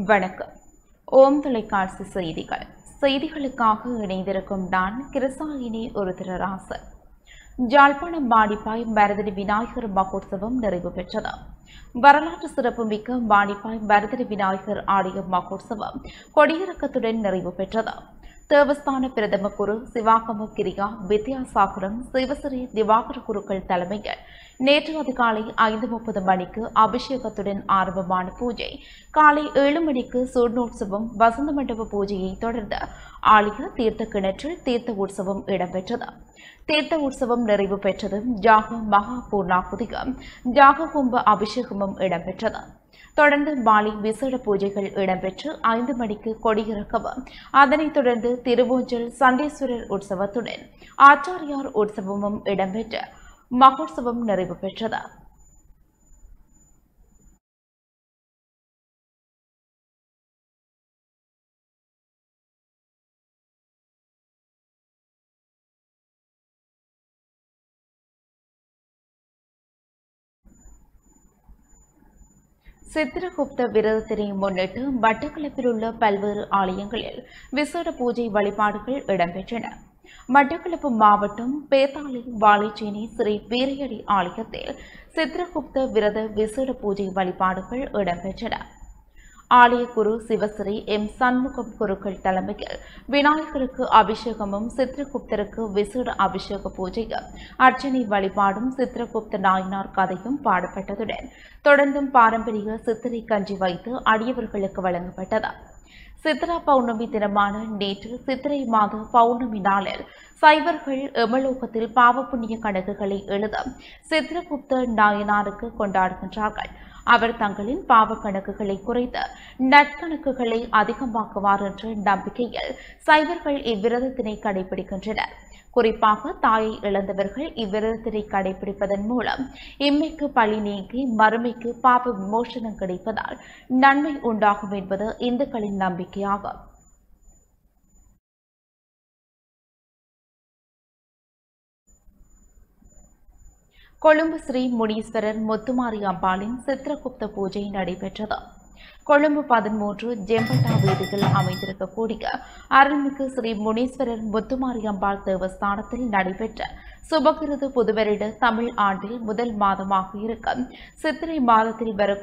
வணக்கம் ஓம் தொலைக்காட்சி செய்திகள் செய்திகளுக்காக இணைந்திருக்கும் நான் கிருசாயினி ஒரு திருராசன் ஜாழ்ப்பாணம் மாடிப்பாய் பரதடி விநாயகர் மகோத்சவம் நிறைவு பெற்றது வரலாற்று சிறப்புமிக்க மாடிப்பாய் பரதடி விநாயகர் ஆலய மகோத்சவம் கொடியிறக்கத்துடன் நிறைவு பெற்றது தேவஸ்தான பிரதம குரு சிவாகம கிரியா வித்யாசாகரம் சிவசிறி திவாகர குருக்கள் தலைமையில் நேற்று அதிகாலை ஐந்து முப்பது மணிக்கு அபிஷேகத்துடன் ஆரம்பமான பூஜை காலை ஏழு மணிக்கு சூர்ணோற்சவம் வசந்த மண்டப பூஜையை தொடர்ந்து ஆலய தீர்த்த கிணற்றில் தீர்த்த உற்சவம் இடம்பெற்றது தீர்த்த உற்சவம் நிறைவு பெற்றதும் ஜாக மகா பூர்ணாகுதிகம் ஜாக கும்ப அபிஷேகமும் இடம்பெற்றது தொடர்ந்து மாலை விசேட பூஜைகள் இடம்பெற்று ஐந்து மணிக்கு கொடியிறக்கவும் அதனைத் தொடர்ந்து திருவூஞ்சல் சண்டேஸ்வரர் உற்சவத்துடன் ஆச்சாரியார் உற்சவமும் இடம்பெற்று மகோற்சவம் நிறைவு பெற்றது சித்திரகுப்த விரதத்தினை முன்னிட்டு மட்டக்களப்பில் உள்ள பல்வேறு ஆலயங்களில் விசேட பூஜை வழிபாடுகள் இடம்பெற்றன மட்டக்களப்பு மாவட்டம் பேத்தாளி வாழைச்சேனை ஸ்ரீ வீரையடி ஆலயத்தில் சித்திரகுப்த விரத விசேட பூஜை வழிபாடுகள் இடம்பெற்றன ஆலய குரு சிவஸ்ரீ எம் சண்முகம் குருக்கள் தலைமையில் விநாயகருக்கு அபிஷேகமும் சித்திரகுப்தருக்கு விசேட அபிஷேக பூஜையும் அர்ச்சனை வழிபாடும் சித்திரகுப்த நாயனார் கதையும் பாடப்பட்டதுடன் தொடர்ந்தும் பாரம்பரிய சித்திரை கஞ்சி வைத்து அடியவர்களுக்கு வழங்கப்பட்டது சித்ரா பௌர்ணமி தினமான நேற்று சித்திரை மாத பௌர்ணமி நாளில் சைவர்கள் எமலோகத்தில் பாவ புண்ணிய கணக்குகளை எழுத சித்திரகுப்த நாயனாருக்கு கொண்டாடுகின்றார்கள் அவர் தங்களின் பாவ கணக்குகளை குறைத்து நற்கணக்குகளை அதிகமாக்குவார் என்ற நம்பிக்கையில் சைவர்கள் இவ்விரதத்தினை கடைபிடிக்கின்றனர் குறிப்பாக தாயை இழந்தவர்கள் இவ்விரதத்தினை கடைபிடிப்பதன் மூலம் இம்மைக்கு பழி நீங்கி மறுமைக்கு பாப விமோசனம் கிடைப்பதால் நன்மை உண்டாகும் என்பது இந்துக்களின் நம்பிக்கையாகும் கொழும்பு ஸ்ரீ முனீஸ்வரர் முத்துமாரி அம்பாளின் சித்திரகுப்த பூஜை நடைபெற்றது கொழும்பு பதிமூன்று ஜெம்பட்டா வீதியில் அமைந்திருக்கக்கூடிய அருள்மிகு ஸ்ரீ முனீஸ்வரர் முத்துமாரி அம்பாள் தேவஸ்தானத்தில் நடைபெற்ற சுபகிருது புதுவரிட தமிழ் ஆண்டில் முதல் மாதமாக இருக்கும் சித்திரை மாதத்தில் வரும்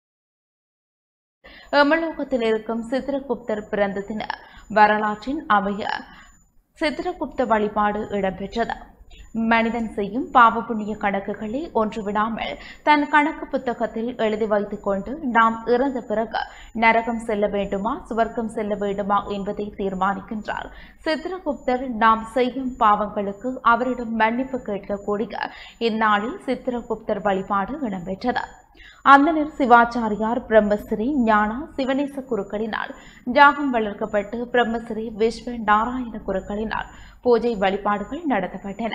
எமலோகத்தில் இருக்கும் சித்திரகுப்தர் பிறந்த தின வரலாற்றின் அமைய சித்திரகுப்த வழிபாடு இடம்பெற்றது மனிதன் செய்யும் பாவ புண்ணிய கணக்குகளை ஒன்று விடாமல் தன் கணக்கு புத்தகத்தில் எழுதி வைத்துக் கொண்டு நாம் இறந்த பிறகு நரகம் செல்ல வேண்டுமா சுவர்க்கம் செல்ல வேண்டுமா என்பதை தீர்மானிக்கின்றார் சித்திரகுப்தர் நாம் செய்யும் பாவங்களுக்கு அவரிடம் மன்னிப்பு கேட்கக்கூடிய இந்நாளில் சித்திரகுப்தர் வழிபாடு இடம்பெற்றது அந்தனர் சிவாச்சாரியார் பிரம்மஸ்ரீ ஞானா சிவனேச குருக்களினால் ஜாகம் வளர்க்கப்பட்டு பிரம்மஸ்ரீ விஸ்வ நாராயண குருக்களினால் பூஜை வழிபாடுகள் நடத்தப்பட்டன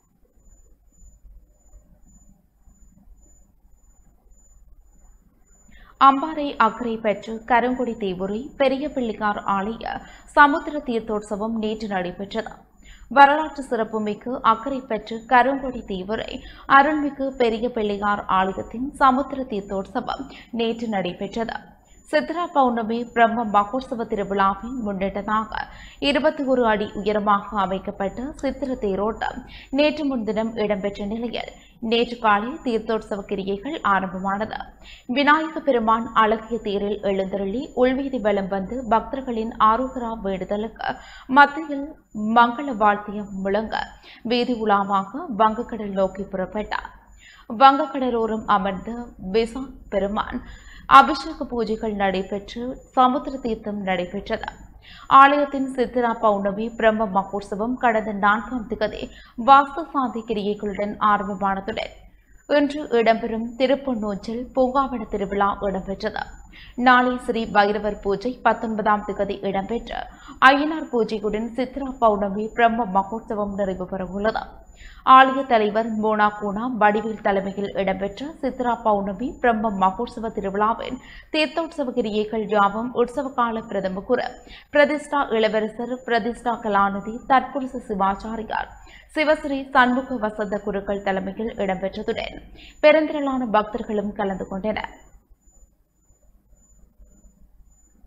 அம்பாறை அக்கறை பெற்று கருங்குடி தீவுரை பெரிய பிள்ளையார் ஆலய சமுத்திர தீர்த்தோற்சவம் நேற்று நடைபெற்றது வரலாற்று சிறப்புமிக்கு அக்கறை பெற்று கருங்குடி தீவுரை அருள்மிகு பெரிய பிள்ளையார் ஆலயத்தின் சமுத்திர தீர்த்தோற்சவம் நேற்று நடைபெற்றது சித்ரா பௌர்ணமி பிரம்ம மகோத்சவ திருவிழாவின் முன்னெட்டதாக இருபத்தி ஒரு அடி உயரமாக அமைக்கப்பட்ட சித்திர தேரோட்டம் நேற்று முன்தினம் இடம்பெற்ற நிலையில் நேற்று காலை தீர்த்தோற்சவ கிரியைகள் ஆரம்பமானது விநாயக பெருமான் அழகிய தேரில் எழுந்தருளி உள்வீதி வலம் வந்து பக்தர்களின் ஆரோகரா வேண்டுதலுக்கு மத்தியில் மங்கள வாழ்த்தியம் முழங்க வீதி உலாவாக வங்கக்கடல் நோக்கி புறப்பட்டார் வங்கக்கடலோரம் அமர்ந்த விசா பெருமான் அபிஷேக பூஜைகள் நடைபெற்று சமுத்திர தீர்த்தம் நடைபெற்றது ஆலயத்தின் சித்திரா பௌர்ணமி பிரம்ம மகோத்சவம் கடந்த நான்காம் திகதி வாஸ்து சாந்தி கிரியைகளுடன் ஆரம்பமானதுடன் இன்று இடம்பெறும் திருப்பொன்னூற்றில் பூங்காவன திருவிழா இடம்பெற்றது நாளை ஸ்ரீ பைரவர் பூஜை பத்தொன்பதாம் திகதி இடம்பெற்று ஐயனார் பூஜையுடன் சித்ரா பௌர்ணமி பிரம்ம மகோத்சவம் நிறைவு பெறவுள்ளது ஆலய தலைவர் மோனா கூனா வடிவேல் தலைமையில் இடம்பெற்ற சித்ரா பௌர்ணமி பிரம்ம மகோத்சவ திருவிழாவின் தீர்த்தோற்சவ கிரியைகள் யாவும் உற்சவ கால பிரதம குரு பிரதிஷ்டா இளவரசர் பிரதிஷ்டா கலாநிதி தற்புருஷ சிவாச்சாரியார் சிவஸ்ரீ சண்முக வசந்த குருக்கள் தலைமையில் இடம்பெற்றதுடன் பெருந்திரளான பக்தர்களும் கலந்து கொண்டனர்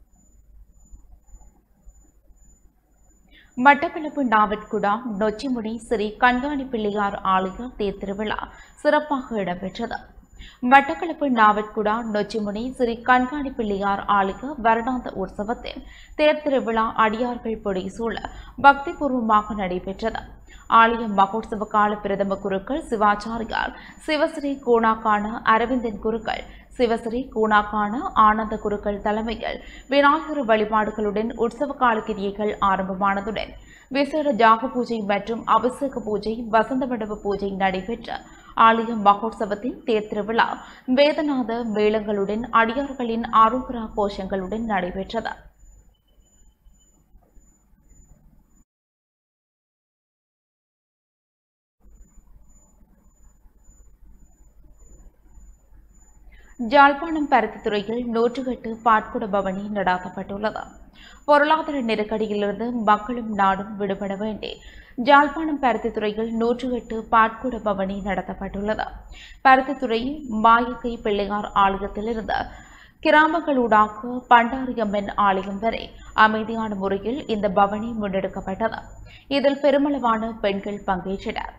மட்டக்களப்பு நாவட்குடா நொச்சிமுடி ஸ்ரீ கண்காணி பிள்ளையார் ஆலய தேர் திருவிழா சிறப்பாக இடம்பெற்றது மட்டக்களப்பு நாவட்குடா நொச்சிமுனை ஸ்ரீ கண்காணி பிள்ளையார் ஆலய வருடாந்த உற்சவத்தின் தேர் திருவிழா அடியார்கள் பொடிசூழ பக்திபூர்வமாக நடைபெற்றது ஆலய மகோத்சவ கால பிரதம குருக்கள் சிவாச்சாரியார் சிவஸ்ரீ கூணாக்கான அரவிந்தன் குருக்கள் சிவஸ்ரீ கூணாக்கான ஆனந்த குருக்கள் தலைமையில் விநாயகர் வழிபாடுகளுடன் உற்சவ கால கிரியைகள் ஆரம்பமானதுடன் விசேட ஜாக பூஜை மற்றும் அபிஷேக பூஜை வசந்த மண்டப பூஜை நடைபெற்ற ஆலய மகோத்சவத்தின் தேர் திருவிழா வேதநாத மேளங்களுடன் அடியார்களின் ஆரோக்கிரா கோஷங்களுடன் நடைபெற்றது ஜாழ்ப்பாணம் பருத்தித்துறையில் நூற்றுக்கெட்டு பாட்குட பவனி நடாத்தப்பட்டுள்ளது பொருளாதார நெருக்கடியிலிருந்து மக்களும் நாடும் விடுபட வேண்டி ஜாழ்ப்பாணம் பருத்தித்துறையில் நூற்று எட்டு பாட்குட பவனி நடத்தப்பட்டுள்ளது பருத்தித்துறை மாயக்கை பிள்ளையார் ஆலயத்திலிருந்து கிராமங்களூடாக பண்டாரியம்மன் ஆலயம் வரை அமைதியான முறையில் இந்த பவனி முன்னெடுக்கப்பட்டது இதில் பெருமளவான பெண்கள் பங்கேற்றனர்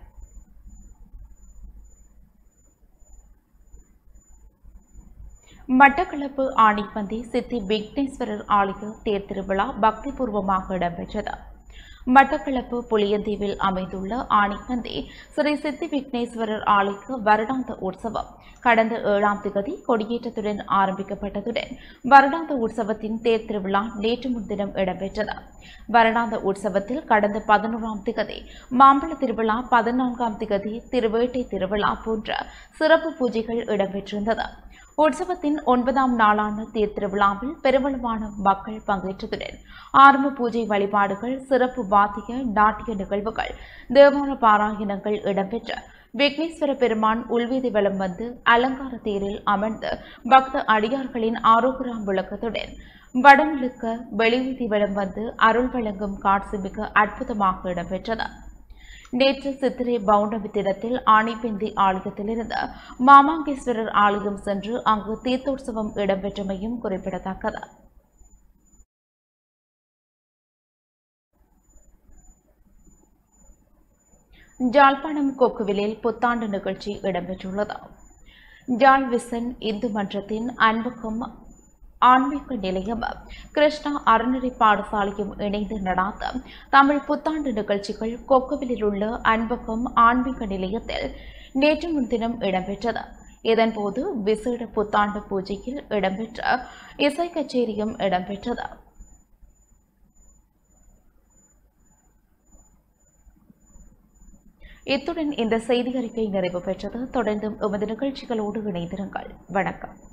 மட்டக்களப்பு ஆணிப்பந்தி சித்தி விக்னேஸ்வரர் ஆலய தேர் திருவிழா பக்திபூர்வமாக இடம்பெற்றது மட்டக்களப்பு புளியந்தீவில் அமைந்துள்ள ஆணிப்பந்தி ஸ்ரீ சித்தி விக்னேஸ்வரர் ஆலய வருடாந்த உற்சவம் கடந்த ஏழாம் திகதி கொடியேற்றத்துடன் ஆரம்பிக்கப்பட்டதுடன் வருடாந்த உற்சவத்தின் தேர் திருவிழா நேற்று முன்தினம் இடம்பெற்றது வருடாந்த உற்சவத்தில் கடந்த பதினோராம் திகதி மாம்பழ திருவிழா பதினான்காம் திகதி திருவேட்டை திருவிழா போன்ற சிறப்பு பூஜைகள் இடம்பெற்றிருந்தது உற்சவத்தின் ஒன்பதாம் நாளான தேர் திருவிழாவில் பெருமளவான மக்கள் பங்கேற்றதுடன் ஆரம்ப பூஜை வழிபாடுகள் சிறப்பு வாத்திய நாட்டிய நிகழ்வுகள் தேவார பாராயணங்கள் இடம்பெற்ற விக்னேஸ்வர பெருமான் உள்வீதி வலம் வந்து அலங்கார தேரில் அமர்ந்து பக்த அடியார்களின் ஆரோக்கிரா விளக்கத்துடன் வடமிழுக்க வெளிவீதி வலம் வந்து அருள் வழங்கும் காட்சி மிக அற்புதமாக இடம்பெற்றது நேற்று சித்திரை பௌர்ணமி தினத்தில் ஆணைப்பெந்தி ஆலயத்திலிருந்து மாமாங்கேஸ்வரர் ஆலயம் சென்று அங்கு தீர்த்தோற்சவம் இடம்பெற்றமையும் குறிப்பிடத்தக்கது ஜாழ்ப்பாணம் கொக்குவிலில் புத்தாண்டு நிகழ்ச்சி இடம்பெற்றுள்ளது ஜாழ் விசன் இந்து மன்றத்தின் அன்புக்கும் ஆன்மீக நிலையம் கிருஷ்ணா அறநெறி பாடசாலையும் இணைந்து நடாத்த தமிழ் புத்தாண்டு நிகழ்ச்சிகள் கொக்குவிலில் உள்ள அன்பகம் ஆன்மீக நிலையத்தில் நேற்று முன்தினம் இடம்பெற்றது இதன்போது விசேட புத்தாண்டு பூஜையில் இடம்பெற்ற இசை கச்சேரியும் இடம்பெற்றது இத்துடன் இந்த செய்தி அறிக்கை நிறைவு பெற்றது தொடர்ந்தும் எமது நிகழ்ச்சிகளோடு இணைந்திருங்கள் வணக்கம்